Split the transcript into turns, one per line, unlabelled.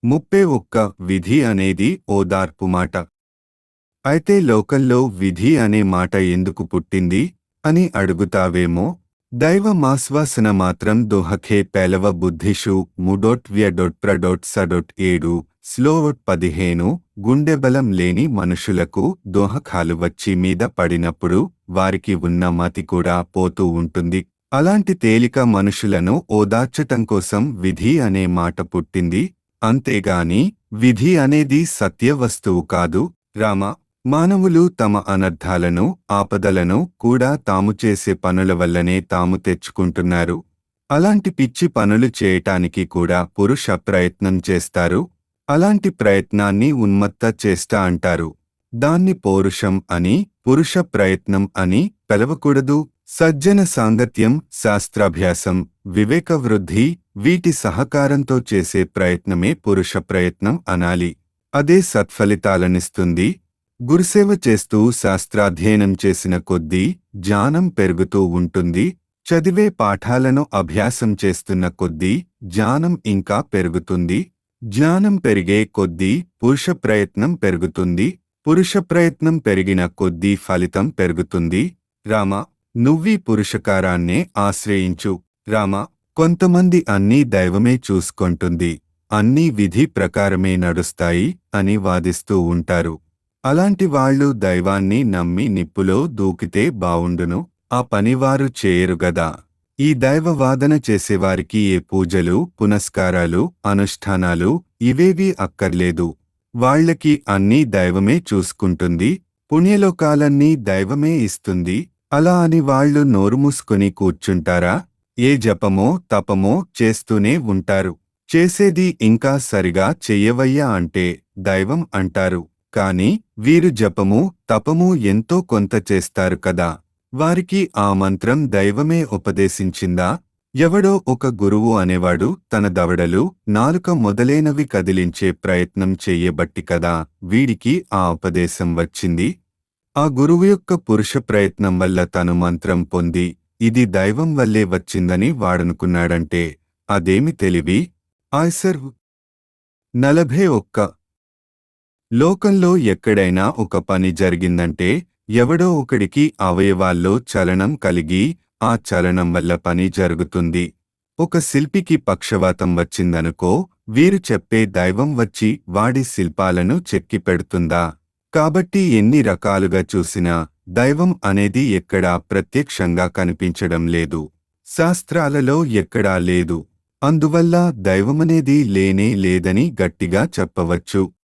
ముప్పై ఒక్క విధి అనేది ఓదార్పు మాట అయితే లోకల్లో విధి అనే మాట ఎందుకు పుట్టింది అని అడుగుతావేమో దైవమాశ్వాసన మాత్రం దోహఖే పేలవ బుద్ధిషు ముడోట్ వ్యడొట్ ప్రడొట్ సడొట్ ఏడు స్లోవట్ పదిహేను గుండెబలం లేని మనుషులకు దోహకాలు వచ్చి మీద పడినప్పుడు వారికి ఉన్న మతి కూడా పోతూ ఉంటుంది అలాంటి తేలిక మనుషులను ఓదార్చటం కోసం విధి అనే మాట పుట్టింది అంతేగాని విధి అనేది సత్య వస్తువు కాదు రామ మానవులు తమ అనర్థాలను ఆపదలను కూడా తాము చేసే పనుల వల్లనే తాము తెచ్చుకుంటున్నారు అలాంటి పిచ్చి పనులు చేయటానికి కూడా పురుష ప్రయత్నం చేస్తారు అలాంటి ప్రయత్నాన్ని ఉన్మత్త చేష్ట అంటారు దాన్ని పౌరుషం అని పురుష ప్రయత్నం అని పిలవకూడదు సజ్జన సాంగత్యం శాస్త్రాభ్యాసం వివేక వృద్ధి వీటి సహకారంతో చేసే ప్రయత్నమే పురుష ప్రయత్నం అనాలి అదే సత్ఫలితాలనిస్తుంది గురుసేవ చేస్తూ శాస్త్రాధ్యయనం చేసిన కొద్దీ జ్ఞానం పెరుగుతూ ఉంటుంది చదివే పాఠాలను అభ్యాసం చేస్తున్న కొద్దీ జ్ఞానం ఇంకా పెరుగుతుంది జ్ఞానం పెరిగే కొద్దీ పురుష ప్రయత్నం పెరుగుతుంది పురుష ప్రయత్నం పెరిగిన కొద్దీ ఫలితం పెరుగుతుంది రామ నువ్వీ పురుషకారాన్నే ఆశ్రయించు రామ కొంతమంది అన్నీ దైవమే చూసుకొంటుంది అన్నీ విధి ప్రకారమే నడుస్తాయి అని వాదిస్తూ ఉంటారు అలాంటి వాళ్ళు దైవాన్ని నమ్మి నిప్పులో దూకితే బావుండును ఆ పనివారు చేయరుగదా ఈ దైవవాదన చేసేవారికి ఏ పూజలు పునస్కారాలు అనుష్ఠానాలు ఇవేవీ అక్కర్లేదు వాళ్ళకి అన్నీ దైవమే చూసుకుంటుంది పుణ్యలోకాలన్నీ దైవమే ఇస్తుంది అలా అని వాళ్ళు నోరు మూసుకొని కూర్చుంటారా ఏ జపమో తపమో చేస్తూనే ఉంటారు చేసేది ఇంకా సరిగా చెయ్యవయ్యా అంటే దైవం అంటారు కాని వీరు జపము తపము ఎంతో కొంత చేస్తారు కదా వారికి ఆ మంత్రం దైవమే ఉపదేశించిందా ఎవడో ఒక గురువు అనేవాడు తన దవడలు నాలుక మొదలైనవి కదిలించే ప్రయత్నం చెయ్యబట్టి కదా వీడికి ఆ ఉపదేశం వచ్చింది ఆ గురువు యొక్క పురుష ప్రయత్నం వల్ల తను మంత్రం పొంది ఇది దైవం వల్లే వచ్చిందని వాడనుకున్నాడంటే అదేమి తెలివి ఆయ్సర్ నలభై ఒక్క లోకంలో ఎక్కడైనా ఒక పని జరిగిందంటే ఎవడో ఒకడికి అవయవాల్లో చలనం కలిగి ఆ చలనం వల్ల పని జరుగుతుంది ఒక శిల్పికి పక్షవాతం వచ్చిందనుకో వీరు చెప్పే దైవం వచ్చి వాడి శిల్పాలను చెక్కి పెడుతుందా కాబట్టి ఎన్ని రకాలుగా చూసినా దైవం అనేది ఎక్కడా ప్రత్యక్షంగా కనిపించడం లేదు శాస్త్రాలలో ఎక్కడా లేదు అందువల్ల దైవమనేది లేనే లేదని గట్టిగా చెప్పవచ్చు